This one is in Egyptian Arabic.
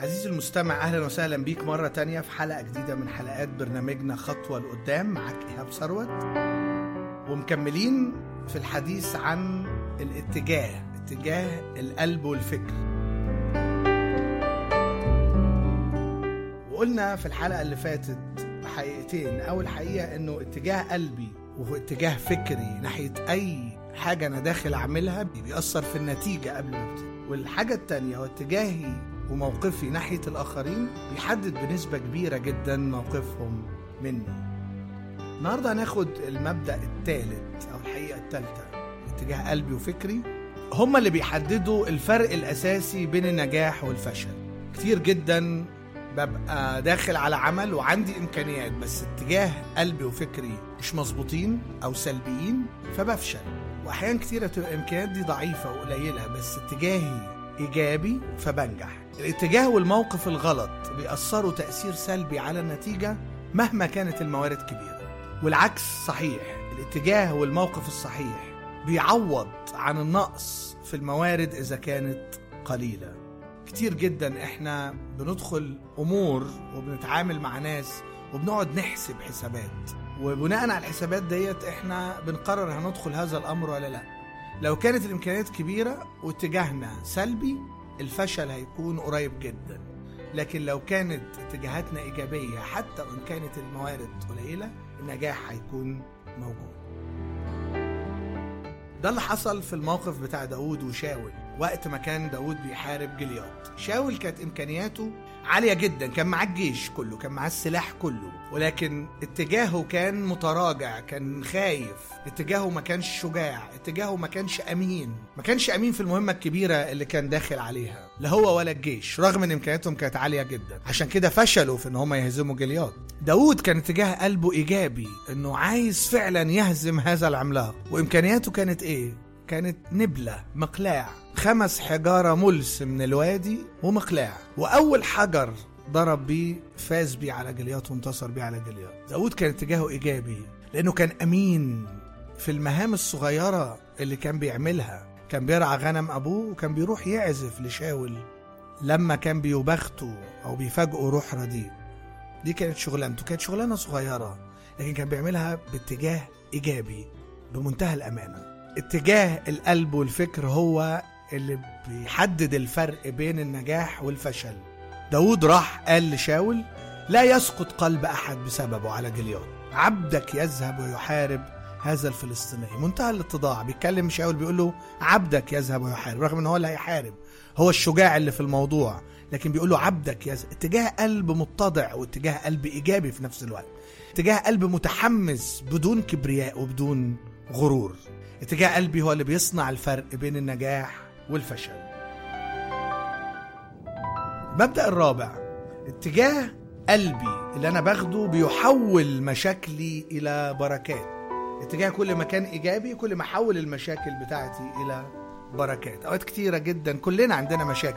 عزيزي المستمع اهلا وسهلا بيك مره تانية في حلقه جديده من حلقات برنامجنا خطوه لقدام معاك ايهاب ثروت ومكملين في الحديث عن الاتجاه اتجاه القلب والفكر وقلنا في الحلقه اللي فاتت حقيقتين اول حقيقه انه اتجاه قلبي واتجاه فكري ناحيه اي حاجه انا داخل اعملها بيأثر في النتيجه قبل ما ابتدي والحاجه التانية هو اتجاهي وموقفي ناحيه الاخرين بيحدد بنسبه كبيره جدا موقفهم مني النهارده هناخد المبدا الثالث او الحقيقه الثالثه اتجاه قلبي وفكري هما اللي بيحددوا الفرق الاساسي بين النجاح والفشل كتير جدا ببقى داخل على عمل وعندي امكانيات بس اتجاه قلبي وفكري مش مظبوطين او سلبيين فبفشل واحيان كتيره تبقى الامكانيات دي ضعيفه وقليله بس اتجاهي ايجابي فبنجح الاتجاه والموقف الغلط بيأثروا تأثير سلبي على النتيجة مهما كانت الموارد كبيرة والعكس صحيح الاتجاه والموقف الصحيح بيعوض عن النقص في الموارد إذا كانت قليلة كتير جدا احنا بندخل أمور وبنتعامل مع ناس وبنقعد نحسب حسابات وبناء على الحسابات ديت احنا بنقرر هندخل هذا الأمر ولا لا لو كانت الإمكانيات كبيرة واتجاهنا سلبي الفشل هيكون قريب جدا لكن لو كانت اتجاهاتنا إيجابية حتى وإن كانت الموارد قليلة النجاح هيكون موجود ده اللي حصل في الموقف بتاع داود وشاول وقت ما كان داود بيحارب جليات شاول كانت إمكانياته عالية جدا كان معاه الجيش كله كان معاه السلاح كله ولكن اتجاهه كان متراجع كان خايف اتجاهه ما كانش شجاع اتجاهه ما كانش أمين ما كانش أمين في المهمة الكبيرة اللي كان داخل عليها لا هو ولا الجيش رغم ان امكانياتهم كانت عالية جدا عشان كده فشلوا في ان هم يهزموا جليات داود كان اتجاه قلبه إيجابي انه عايز فعلا يهزم هذا العملاق وامكانياته كانت ايه كانت نبلة مقلاع خمس حجارة ملس من الوادي ومقلاع وأول حجر ضرب بيه فاز بيه على جليات وانتصر بيه على جليات داود كان اتجاهه إيجابي لأنه كان أمين في المهام الصغيرة اللي كان بيعملها كان بيرعى غنم أبوه وكان بيروح يعزف لشاول لما كان بيبخته أو بيفاجئه روح رديء دي كانت شغلانته كانت شغلانة صغيرة لكن كان بيعملها باتجاه إيجابي بمنتهى الأمانة اتجاه القلب والفكر هو اللي بيحدد الفرق بين النجاح والفشل داود راح قال لشاول لا يسقط قلب أحد بسببه على جلياد عبدك يذهب ويحارب هذا الفلسطيني منتهى الاتضاع بيتكلم شاول بيقول له عبدك يذهب ويحارب رغم ان هو اللي هيحارب هو الشجاع اللي في الموضوع لكن بيقول له عبدك يذهب اتجاه قلب متضع واتجاه قلب ايجابي في نفس الوقت اتجاه قلب متحمس بدون كبرياء وبدون غرور اتجاه قلبي هو اللي بيصنع الفرق بين النجاح والفشل المبدأ الرابع اتجاه قلبي اللي انا باخده بيحول مشاكلي الى بركات اتجاه كل ما كان ايجابي كل ما احول المشاكل بتاعتي الى بركات اوقات كتيره جدا كلنا عندنا مشاكل